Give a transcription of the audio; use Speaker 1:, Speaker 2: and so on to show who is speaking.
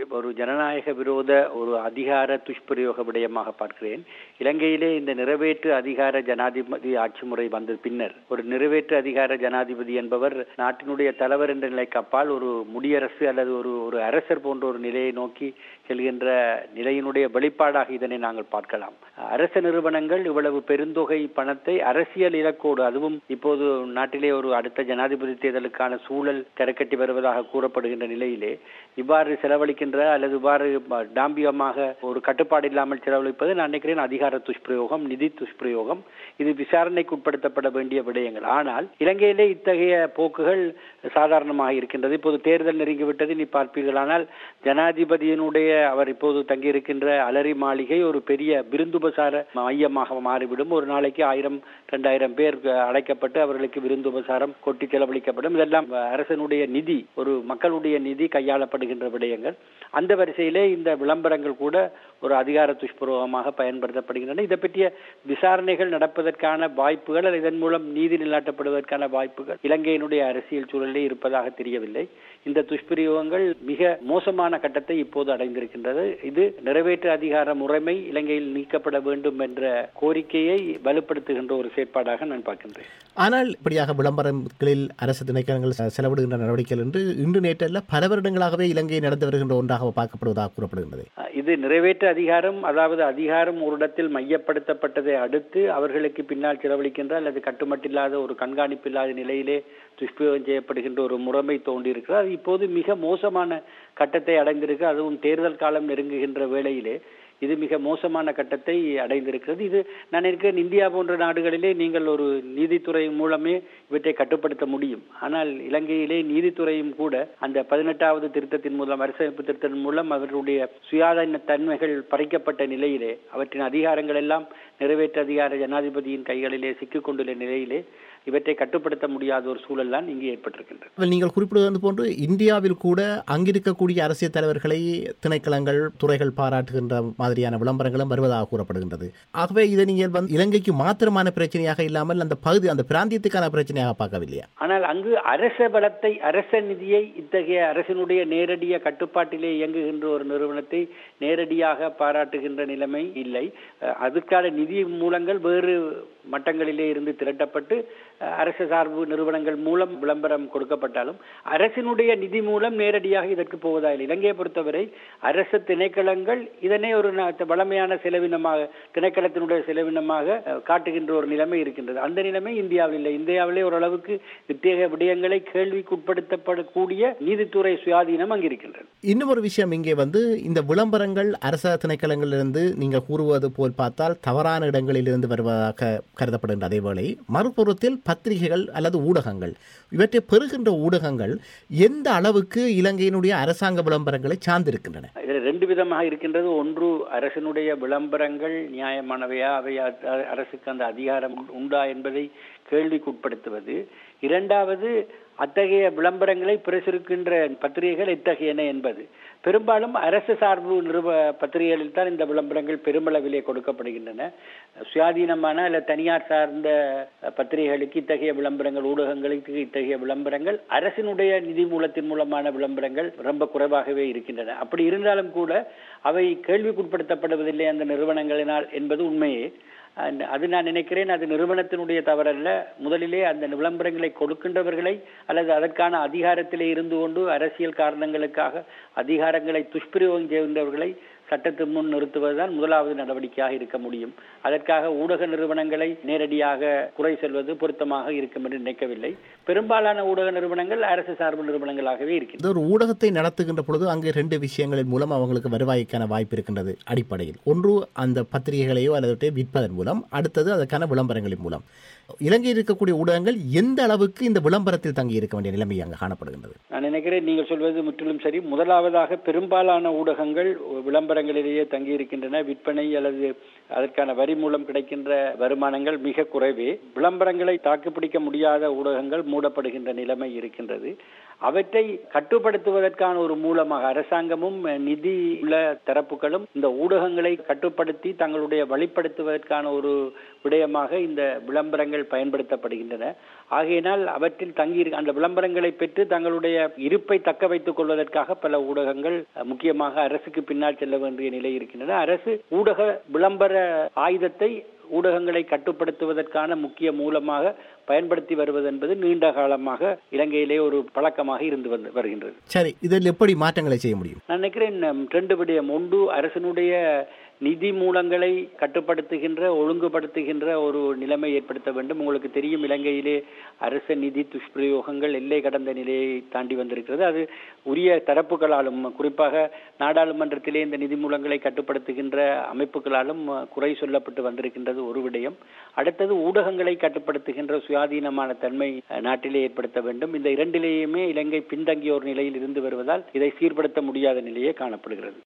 Speaker 1: ஒரு ஜனநாயக விரோத ஒரு அதிகார துஷ்பிரயோக விடயமாக பார்க்கிறேன் இலங்கையிலே இந்த நிறைவேற்று அதிகார ஜனாதிபதி ஆட்சி முறை வந்த பின்னர் ஒரு நிறைவேற்று அதிகார ஜனாதிபதி என்பவர் நாட்டினுடைய தலைவர் என்ற நிலைக்கு அப்பால் ஒரு முடியரசு அல்லது ஒரு ஒரு அரசர் போன்ற ஒரு நிலையை நோக்கி செல்கின்ற நிலையினுடைய வெளிப்பாடாக இதனை நாங்கள் பார்க்கலாம் அரச நிறுவனங்கள் இவ்வளவு பெருந்தொகை பணத்தை அரசியல் இலக்கோடு அதுவும் இப்போது நாட்டிலே ஒரு அடுத்த ஜனாதிபதி தேர்தலுக்கான சூழல் கரக்கட்டி வருவதாக கூறப்படுகின்ற நிலையிலே இவ்வாறு செலவழிக்கின்ற அல்லது இவ்வாறு டாம்பியமாக ஒரு கட்டுப்பாடு இல்லாமல் செலவழிப்பது நான் நினைக்கிறேன் அதிகார துஷ்பிரயோகம் நிதி துஷ்பிரயோகம் இது விசாரணைக்கு உட்படுத்தப்பட வேண்டிய விடயங்கள் ஆனால் இலங்கையிலே இத்தகைய போக்குகள் சாதாரணமாக இருக்கின்றது இப்போது தேர்தல் நெருங்கிவிட்டது நீ பார்ப்பீர்களானால் ஜனாதிபதியினுடைய அவர் இப்போது தங்கியிருக்கின்ற அலரி மாளிகை ஒரு பெரிய விருந்துபசார மையமாக மாறிவிடும் ஒரு நாளைக்கு ஆயிரம் இரண்டாயிரம் பேர் அழைக்கப்பட்டு அவர்களுக்கு விருந்துபசாரம் கொட்டி செலவழிக்கப்படும் இதெல்லாம் அரசனுடைய நிதி ஒரு மக்களுடைய நிதி கையாளப்படுகின்ற விடயங்கள் அந்த வரிசையிலே இந்த விளம்பரங்கள் கூட ஒரு அதிகார துஷ்பிரயோகமாக பயன்படுத்தப்படுகின்றன இதை பற்றிய விசாரணைகள் நடப்பதற்கான வாய்ப்புகள் அல்லது இதன் மூலம் நீதி நிலாட்டப்படுவதற்கான வாய்ப்புகள் இலங்கையினுடைய அரசியல் சூழலிலே இருப்பதாக தெரியவில்லை இந்த துஷ்பிரயோகங்கள் மிக மோசமான கட்டத்தை இப்போது அடைந்திருக்கின்றது இது நிறைவேற்று அதிகார முறைமை இலங்கையில் நீக்கப்பட வேண்டும் என்ற கோரிக்கையை வலுப்படுத்துகின்ற ஒரு செயற்பாடாக நான் பார்க்கின்றேன்
Speaker 2: ஆனால் இப்படியாக விளம்பரங்களில் அரசு திணைக்களங்கள் செலவிடுகின்ற நடவடிக்கைகள் என்று இன்று நேற்றல்ல பல வருடங்களாகவே இலங்கை நடந்து வருகின்ற ஒன்றாக பார்க்கப்படுவதாக கூறப்படுகின்றது
Speaker 1: இது நிறைவேற்று அதிகாரம் அதாவது அதிகாரம் ஒரு இடத்தில் மையப்படுத்தப்பட்டதை அடுத்து அவர்களுக்கு பின்னால் செலவழிக்கின்ற அல்லது கட்டுமட்டில்லாத ஒரு கண்காணிப்பு இல்லாத நிலையிலே துஷ்பிரயோகம் செய்யப்படுகின்ற ஒரு முறைமை தோன்றியிருக்கிறது அது இப்போது மிக மோசமான கட்டத்தை அடைந்திருக்கு அதுவும் தேர்தல் காலம் நெருங்குகின்ற வேளையிலே இது மிக மோசமான கட்டத்தை அடைந்திருக்கிறது இது நான் நினைக்கிறேன் இந்தியா போன்ற நாடுகளிலே நீங்கள் ஒரு நீதித்துறை மூலமே இவற்றை கட்டுப்படுத்த முடியும் ஆனால் இலங்கையிலே நீதித்துறையும் கூட அந்த பதினெட்டாவது திருத்தத்தின் மூலம் அரசமைப்பு திருத்தத்தின் மூலம் அவர்களுடைய சுயாதீன தன்மைகள் பறிக்கப்பட்ட நிலையிலே அவற்றின் அதிகாரங்கள் எல்லாம் நிறைவேற்று அதிகார ஜனாதிபதியின் கைகளிலே சிக்கிக் கொண்டுள்ள நிலையிலே இவற்றை கட்டுப்படுத்த முடியாத ஒரு சூழல் தான் இங்கே ஏற்பட்டிருக்கின்றது
Speaker 2: நீங்கள் குறிப்பிடுவது போன்று இந்தியாவில் கூட அங்கிருக்கக்கூடிய அரசியல் தலைவர்களை திணைக்களங்கள் துறைகள் பாராட்டுகின்ற மாதிரியான விளம்பரங்களும் வருவதாக கூறப்படுகின்றது ஆகவே இதை நீங்கள் வந்து இலங்கைக்கு மாத்திரமான பிரச்சனையாக இல்லாமல் அந்த பகுதி அந்த பிராந்தியத்துக்கான பிரச்சனையாக பார்க்கவில்லையா
Speaker 1: ஆனால் அங்கு அரச பலத்தை அரச நிதியை இத்தகைய அரசினுடைய நேரடிய கட்டுப்பாட்டிலே இயங்குகின்ற ஒரு நிறுவனத்தை நேரடியாக பாராட்டுகின்ற நிலைமை இல்லை அதுக்கான நிதி மூலங்கள் வேறு மட்டங்களிலே இருந்து திரட்டப்பட்டு அரசு சார்பு நிறுவனங்கள் மூலம் விளம்பரம் கொடுக்கப்பட்டாலும் அரசினுடைய நிதி மூலம் நேரடியாக இதற்கு போவதாக இலங்கையை பொறுத்தவரை அரசு திணைக்களங்கள் இதனை ஒரு வளமையான செலவினமாக திணைக்களத்தினுடைய செலவினமாக காட்டுகின்ற ஒரு நிலைமை இருக்கின்றது அந்த நிலைமை இந்தியாவில் இல்லை இந்தியாவிலே ஓரளவுக்கு இத்தகைய விடயங்களை கேள்விக்குட்படுத்தப்படக்கூடிய நீதித்துறை சுயாதீனம் அங்கு இருக்கின்றது
Speaker 2: இன்னும் ஒரு விஷயம் இங்கே வந்து இந்த விளம்பரங்கள் அரச திணைக்களங்களிலிருந்து நீங்கள் கூறுவது போல் பார்த்தால் தவறான இடங்களிலிருந்து வருவதாக கருதப்படுகின்ற அதே வேளை மறுபுறத்தில் பத்திரிகைகள் அல்லது ஊடகங்கள் இவற்றை பெறுகின்ற ஊடகங்கள் எந்த அளவுக்கு இலங்கையினுடைய அரசாங்க விளம்பரங்களை சார்ந்திருக்கின்றன
Speaker 1: இதில் ரெண்டு விதமாக இருக்கின்றது ஒன்று அரசினுடைய விளம்பரங்கள் நியாயமானவையா அவை அரசுக்கு அந்த அதிகாரம் உண்டா என்பதை கேள்விக்குட்படுத்துவது இரண்டாவது அத்தகைய விளம்பரங்களை பிரசுரிக்கின்ற பத்திரிகைகள் எத்தகையன என்பது பெரும்பாலும் அரசு சார்பு நிறுவ பத்திரிகைகளில் தான் இந்த விளம்பரங்கள் பெருமளவிலே கொடுக்கப்படுகின்றன சுயாதீனமான அல்ல தனியார் சார்ந்த பத்திரிகைகளுக்கு இத்தகைய விளம்பரங்கள் ஊடகங்களுக்கு இத்தகைய விளம்பரங்கள் அரசினுடைய நிதி மூலத்தின் மூலமான விளம்பரங்கள் ரொம்ப குறைவாகவே இருக்கின்றன அப்படி இருந்தாலும் கூட அவை கேள்விக்குட்படுத்தப்படுவதில்லை அந்த நிறுவனங்களினால் என்பது உண்மையே அது நான் நினைக்கிறேன் அது நிறுவனத்தினுடைய தவறல்ல முதலிலே அந்த விளம்பரங்களை கொடுக்கின்றவர்களை அல்லது அதற்கான அதிகாரத்திலே இருந்து கொண்டு அரசியல் காரணங்களுக்காக அதிகாரங்களை துஷ்பிரயோகம் செய்கின்றவர்களை சட்டத்தின் முன் நிறுத்துவதுதான் முதலாவது நடவடிக்கையாக இருக்க முடியும் அதற்காக ஊடக நிறுவனங்களை நேரடியாக குறை செல்வது பொருத்தமாக இருக்கும் என்று நினைக்கவில்லை பெரும்பாலான ஊடக நிறுவனங்கள் அரசு சார்பு நிறுவனங்களாகவே இருக்கின்றன
Speaker 2: ஒரு ஊடகத்தை நடத்துகின்ற பொழுது அங்கு ரெண்டு விஷயங்களின் மூலம் அவங்களுக்கு வருவாய்க்கான வாய்ப்பு இருக்கின்றது அடிப்படையில் ஒன்று அந்த பத்திரிகைகளையோ அல்லது விற்பதன் மூலம் அடுத்தது அதற்கான விளம்பரங்களின் மூலம் இலங்கையில் இருக்கக்கூடிய ஊடகங்கள் எந்த அளவுக்கு இந்த விளம்பரத்தில் தங்கி இருக்க வேண்டிய நிலைமை அங்கு காணப்படுகின்றது
Speaker 1: நான் நினைக்கிறேன் நீங்கள் சொல்வது முற்றிலும் சரி முதலாவதாக பெரும்பாலான ஊடகங்கள் விளம்பரங்களிலேயே தங்கி இருக்கின்றன விற்பனை அல்லது அதற்கான வரி மூலம் கிடைக்கின்ற வருமானங்கள் மிக குறைவே விளம்பரங்களை தாக்குப்பிடிக்க முடியாத ஊடகங்கள் மூடப்படுகின்ற நிலைமை இருக்கின்றது அவற்றை கட்டுப்படுத்துவதற்கான ஒரு மூலமாக அரசாங்கமும் நிதி உள்ள தரப்புகளும் இந்த ஊடகங்களை கட்டுப்படுத்தி தங்களுடைய வழிப்படுத்துவதற்கான ஒரு விடயமாக இந்த விளம்பரங்கள் பயன்படுத்தப்படுகின்றன ஆகையினால் அவற்றில் தங்கி அந்த விளம்பரங்களை பெற்று தங்களுடைய இருப்பை தக்க வைத்துக் கொள்வதற்காக பல ஊடகங்கள் முக்கியமாக அரசுக்கு பின்னால் செல்ல வேண்டிய நிலை இருக்கின்றன அரசு ஊடக விளம்பர ஆயுதத்தை ஊடகங்களை கட்டுப்படுத்துவதற்கான முக்கிய மூலமாக பயன்படுத்தி வருவது என்பது நீண்ட காலமாக இலங்கையிலே ஒரு பழக்கமாக இருந்து வந்து வருகின்றது
Speaker 2: சரி இதில் எப்படி மாற்றங்களை செய்ய முடியும்
Speaker 1: நான் நினைக்கிறேன் ரெண்டு விடயம் ஒன்று அரசனுடைய நிதி மூலங்களை கட்டுப்படுத்துகின்ற ஒழுங்குபடுத்துகின்ற ஒரு நிலைமை ஏற்படுத்த வேண்டும் உங்களுக்கு தெரியும் இலங்கையிலே அரச நிதி துஷ்பிரயோகங்கள் எல்லை கடந்த நிலையை தாண்டி வந்திருக்கிறது அது உரிய தரப்புகளாலும் குறிப்பாக நாடாளுமன்றத்திலே இந்த நிதி மூலங்களை கட்டுப்படுத்துகின்ற அமைப்புகளாலும் குறை சொல்லப்பட்டு வந்திருக்கின்றது ஒரு விடயம் அடுத்தது ஊடகங்களை கட்டுப்படுத்துகின்ற சுயாதீனமான தன்மை நாட்டிலே ஏற்படுத்த வேண்டும் இந்த இரண்டிலேயுமே இலங்கை பின்தங்கிய ஒரு நிலையில் இருந்து வருவதால் இதை சீர்படுத்த முடியாத நிலையே காணப்படுகிறது